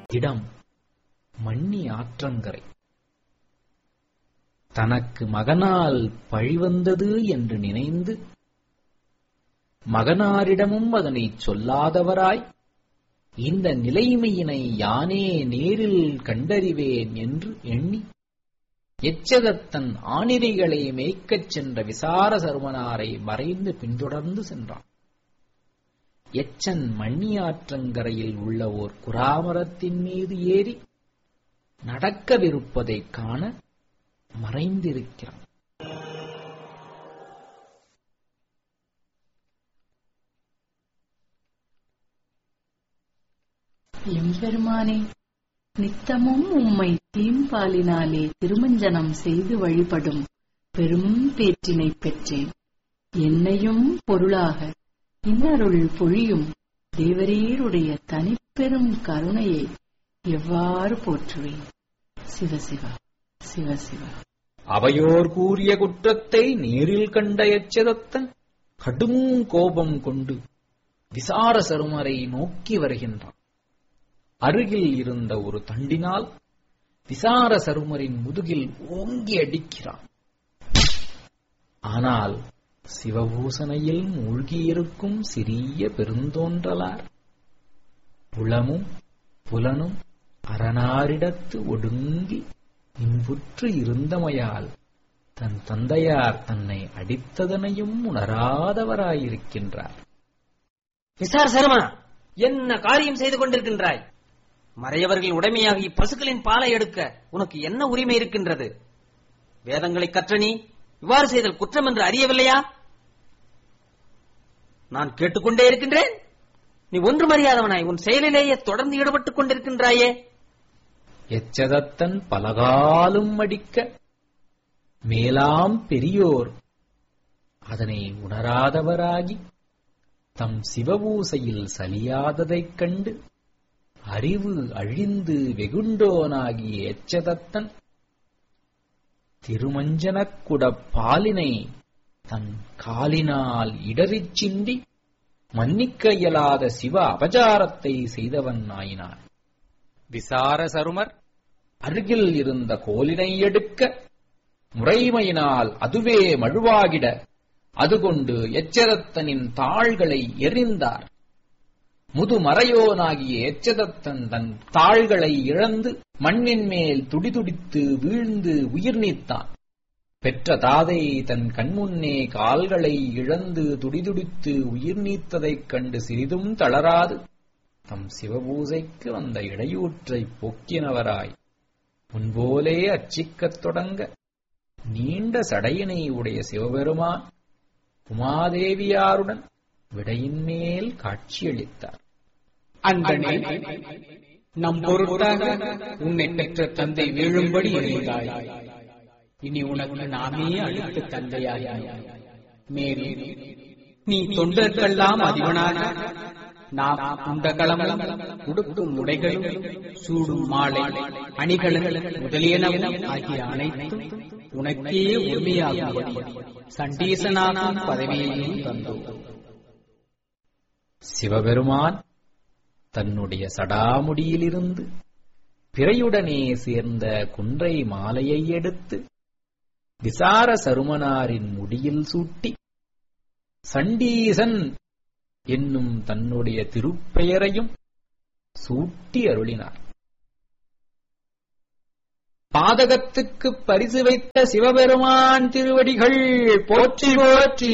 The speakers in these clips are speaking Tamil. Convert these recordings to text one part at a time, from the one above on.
இடம் மண்ணி ஆற்றங்கரை தனக்கு மகனால் பழிவந்தது என்று நினைந்து மகனாரிடமும் அதனைச் சொல்லாதவராய் இந்த நிலைமையினை யானே நேரில் கண்டறிவேன் என்று எண்ணி எச்சகத்தன் ஆணிரைகளை மேய்க்கச் சென்ற விசார சருமனாரை மறைந்து பின்தொடர்ந்து சென்றான் எச்சன் மண்ணியாற்றங்கரையில் உள்ள ஓர் குராமரத்தின் மீது ஏறி நடக்கவிருப்பதைக் காண மறைந்திருக்கிறான் எம்பெருமானே நித்தமும் உம்மை தீம்பாலினாலே திருமஞ்சனம் செய்து வழிபடும் பெரும் பேற்றினைப் பெற்றேன் என்னையும் பொருளாக இன்னருள் பொழியும் தேவரீருடைய தனிப்பெரும் கருணையை எவ்வாறு போற்றுவேன் சிவசிவா சிவசிவா அவையோர் கூறிய குற்றத்தை நேரில் கண்ட எச்சதத்தன் கடும் கோபம் கொண்டு விசார சருமரை நோக்கி வருகின்றான் அருகில் இருந்த ஒரு தண்டினால் விசார சருமரின் முதுகில் ஓங்கி அடிக்கிறான் ஆனால் சிவபூசனையில் மூழ்கியிருக்கும் சிறிய பெருந்தோன்றலார் புலமும் புலனும் அரணாரிடத்து ஒடுங்கி இன்புற்று இருந்தமையால் தன் தந்தையார் தன்னை அடித்ததனையும் உணராதவராயிருக்கின்றார் விசார சருமா என்ன காரியம் செய்து கொண்டிருக்கின்றாய் மறையவர்கள் உடைமையாகி பசுக்களின் பாலை எடுக்க உனக்கு என்ன உரிமை இருக்கின்றது வேதங்களை கற்ற நீ இவ்வாறு செய்தல் குற்றம் என்று அறியவில்லையா நான் கேட்டுக்கொண்டே இருக்கின்றேன் நீ ஒன்றும் அறியாதவனாய் உன் செயலிலேயே தொடர்ந்து ஈடுபட்டுக் கொண்டிருக்கின்றாயே எச்சதத்தன் பலகாலும் அடிக்க மேலாம் பெரியோர் அதனை உணராதவராகி தம் சிவபூசையில் சலியாததைக் கண்டு அறிவு அழிந்து வெகுண்டோனாகிய எச்சதத்தன் திருமஞ்சனக்குடப் பாலினை தன் காலினால் இடறிச் சிந்தி மன்னிக்க இயலாத சிவ அபசாரத்தை செய்தவன் ஆயினான் விசார சருமர் அருகில் இருந்த கோலினை எடுக்க முறைமையினால் அதுவே மழுவாகிட அதுகொண்டு எச்சரத்தனின் தாள்களை எறிந்தார் முதுமறையோனாகிய எச்சதத்தன் தன் தாள்களை இழந்து மண்ணின் மேல் துடிதுடித்து வீழ்ந்து உயிர் நீத்தான் பெற்ற தாதை தன் கண்முன்னே கால்களை இழந்து துடிதுடித்து உயிர் நீத்ததைக் கண்டு சிறிதும் தளராது தம் சிவபூசைக்கு வந்த இடையூற்றைப் போக்கினவராய் முன்போலே அச்சிக்கத் தொடங்க நீண்ட சடையினை உடைய சிவபெருமான் உமாதேவியாருடன் விடையின் மேல் காட்சியளித்தார் அன்பனே நம் பொருட்டாக உன்னை பெற்ற தந்தை வீழும்படி இருந்தாய் இனி உனக்கு நாமே அளித்த தந்தையாய் மேலும் நீ தொண்டர்க்கெல்லாம் அதிபனாக நாம் உண்ட களமும் உடுக்கும் உடைகளும் சூடும் மாலை அணிகளும் முதலியனவும் ஆகிய அனைத்தும் உனக்கே உரிமையாகும்படி சண்டீசனாகும் பதவியையும் தந்தோம் சிவபெருமான் தன்னுடைய சடாமுடியிலிருந்து பிறையுடனே சேர்ந்த குன்றை மாலையை எடுத்து விசார சருமனாரின் முடியில் சூட்டி சண்டீசன் என்னும் தன்னுடைய திருப்பெயரையும் சூட்டி அருளினார் பாதகத்துக்குப் பரிசு வைத்த சிவபெருமான் திருவடிகள் போற்றி போற்றி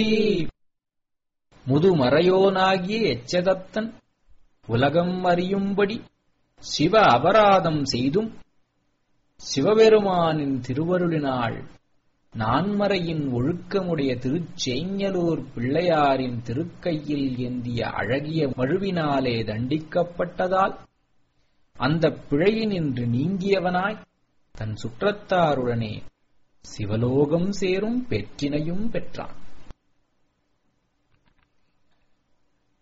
முதுமறையோனாகிய எச்சதத்தன் உலகம் அறியும்படி சிவ அபராதம் செய்தும் சிவபெருமானின் திருவருளினாள் நான்மறையின் ஒழுக்கமுடைய திருச்செஞ்சலூர் பிள்ளையாரின் திருக்கையில் ஏந்திய அழகிய மழுவினாலே தண்டிக்கப்பட்டதால் அந்த பிழையினின்று நீங்கியவனாய் தன் சுற்றத்தாருடனே சிவலோகம் சேரும் பெற்றினையும் பெற்றான்